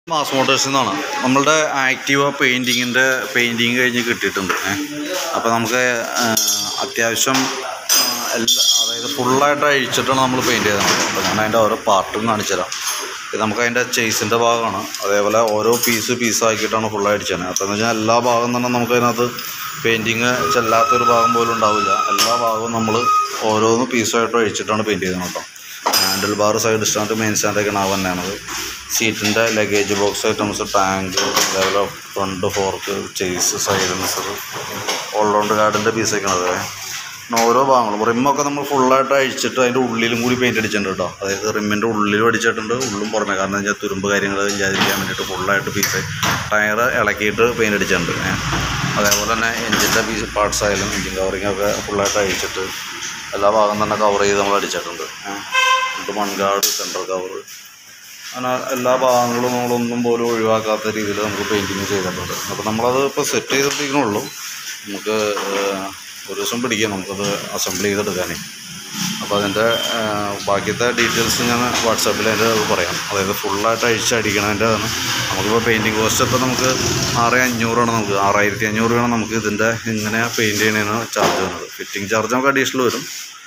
Mass മോട്ടേഴ്സിൽ നിന്നാണ് നമ്മളുടെ Activa പെയിൻറ്റിങ്ങിൻ്റെ painting കഴിഞ്ഞ് കിട്ടിയിട്ടുണ്ട് അപ്പോൾ നമുക്ക് ആ, അത്യാവശ്യം ആ, എല്ലാ അതായത് ഫുള്ളായിട്ട് അഴിച്ചിട്ടാണ് നമ്മൾ പെയിൻറ്റ് ചെയ്തത് അപ്പോൾ ഞാൻ അതിൻ്റെ ഓരോ പാർട്ടും കാണിച്ചു തരാം ഇത് നമുക്ക് അതിൻ്റെ ചേസിൻ്റെ ഭാഗമാണ് അതേപോലെ ഓരോ പീസ് പീസാക്കിയിട്ടാണ് ഫുള്ളായി അടിച്ചത് അപ്പോൾ എന്ന് വെച്ചാൽ എല്ലാ ഭാഗം തന്നെ നമുക്ക് അതിനകത്ത് പെയിൻറ്റിങ് ചെല്ലാത്തൊരു ഭാഗം പോലും ഉണ്ടാവില്ല എല്ലാ ഭാഗവും നമ്മൾ ഓരോന്ന് പീസായിട്ട് അഴിച്ചിട്ടാണ് പെയിൻറ്റ് ചെയ്തത് കേട്ടോ handle bar side stand main സ്റ്റാൻഡൊക്കെയാണ് ആ തന്നെയാണത് സീറ്റിൻ്റെ ലഗേജ് ബോക്സ് ഐറ്റംസ് ടാങ്ക് അതേപോലെ front fork chassis silencer all round ഗാർഡിൻ്റെ പീസൊക്കെയാണ് അതെ പിന്നെ ഓരോ ഭാഗങ്ങളും റിമ്മൊക്കെ നമ്മൾ ഫുള്ളായിട്ട് അഴിച്ചിട്ട് അതിൻ്റെ ഉള്ളിലും കൂടി പെയിൻറ്റ് അടിച്ചിട്ടുണ്ട് കേട്ടോ അതായത് റിമ്മിൻ്റെ ഉള്ളിലും അടിച്ചിട്ടുണ്ട് ഉള്ളും പുറമെ കാരണം എന്ന് വെച്ചാൽ തുരുമ്പ് കാര്യങ്ങൾ ഇല്ലാതിരിക്കാൻ വേണ്ടിയിട്ട് ഫുള്ളായിട്ട് പീസ് ടയർ ഇളക്കിയിട്ട് പെയിൻറ്റ് അടിച്ചിട്ടുണ്ട് ഏ. അതേപോലെ തന്നെ എഞ്ചിൻ്റെ പീസ് പാർട്സ് ആയാലും എഞ്ചിൻ കവറിങ് ഒക്കെ ഫുള്ളായിട്ട് അഴിച്ചിട്ട് എല്ലാ ഭാഗം തന്നെ കവർ ചെയ്ത് നമ്മൾ അടിച്ചിട്ടുണ്ട് ഏ. എന്നിട്ട് മൺകാട് സെൻട്രൽ കവർ അങ്ങനെ എല്ലാ ഭാഗങ്ങളും നമ്മളൊന്നും പോലും ഒഴിവാക്കാത്ത രീതിയിൽ നമുക്ക് പെയിൻറ്റിങ് ചെയ്തിട്ടുണ്ട് അപ്പോൾ നമ്മളത് ഇപ്പോൾ സെറ്റ് ചെയ്തിട്ടിരിക്കണുള്ളൂ നമുക്ക് ഏഹ്, ഒരു ദിവസം പിടിക്കാം നമുക്കത് അസംബിൾ ചെയ്തെടുക്കാനേ അപ്പോൾ അതിൻ്റെ ഏഹ്, ബാക്കിയത്തെ ഡീറ്റെയിൽസ് ഞാൻ വാട്സാപ്പിൽ അതിൻ്റെ അത് പറയാം അതായത് ഫുള്ളായിട്ട് അഴിച്ചടിക്കണതിൻ്റെ ആണ് നമുക്കിപ്പോൾ പെയിൻറ്റിങ് കോസ്റ്റ് ഇപ്പോൾ നമുക്ക് ആറ് അഞ്ഞൂറാണ് നമുക്ക് ആറായിരത്തി അഞ്ഞൂറ് രൂപയാണ് നമുക്ക് ഇതിൻ്റെ ഇങ്ങനെ പെയിൻറ്റ് ചെയ്യണതിന് ചാർജ് വരുന്നത് ഫിറ്റിംഗ് ചാർജ് നമുക്ക് അഡീഷണൽ വരും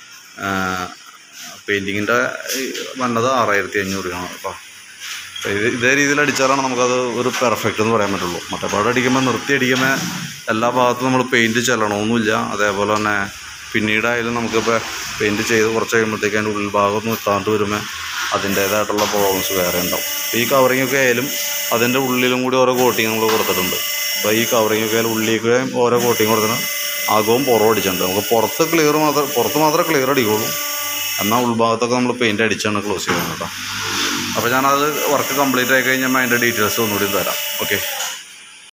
പെയിൻറ്റിങ്ങിൻ്റെ വന്നത് ആറായിരത്തി അഞ്ഞൂറ് രൂപയാണ് കേട്ടോ അപ്പോൾ ഇത് ഇതേ രീതിയിൽ അടിച്ചാലാണ് നമുക്കത് ഒരു പെർഫെക്റ്റ് എന്ന് പറയാൻ പറ്റുള്ളൂ മറ്റേപാട് അടിക്കുമ്പോൾ നിർത്തി അടിക്കുമ്പോൾ എല്ലാ ഭാഗത്തും നമ്മൾ പെയിൻറ്റ് ചെല്ലണമൊന്നുമില്ല അതേപോലെ തന്നെ പിന്നീടായാലും നമുക്കിപ്പോൾ പെയിൻറ്റ് ചെയ്ത് കുറച്ച് കഴിയുമ്പോഴത്തേക്ക് അതിൻ്റെ ഉൾഭാഗമൊന്നും എത്താണ്ട് വരുമ്പോൾ അതിൻ്റേതായിട്ടുള്ള പ്രോബ്ലംസ് വേറെ ഉണ്ടാവും അപ്പോൾ ഈ കവറിങ് ഒക്കെ ആയാലും അതിൻ്റെ ഉള്ളിലും കൂടി ഓരോ കോട്ടിങ് നമ്മൾ കൊടുത്തിട്ടുണ്ട് അപ്പോൾ ഈ കവറിങ് ഒക്കെ ആയാലും ഉള്ളിലേക്ക് ഓരോ കോട്ടിങ് കൊടുത്തിട്ട് അകവും പുറവും അടിച്ചിട്ടുണ്ട് നമുക്ക് പുറത്ത് ക്ലിയർ മാത്രം പുറത്ത് മാത്രമേ ക്ലിയർ അടിക്കുള്ളൂ എന്നാൽ ഉൾഭാഗത്തൊക്കെ നമ്മൾ പെയിൻറ്റ് അടിച്ചാണ് ക്ലോസ് ചെയ്യുന്നത് കേട്ടോ അപ്പോൾ ഞാനത് വർക്ക് കംപ്ലീറ്റ് ആയി കഴിഞ്ഞാൽ അതിൻ്റെ ഡീറ്റെയിൽസ് ഒന്നുകൂടി തരാം ഓക്കെ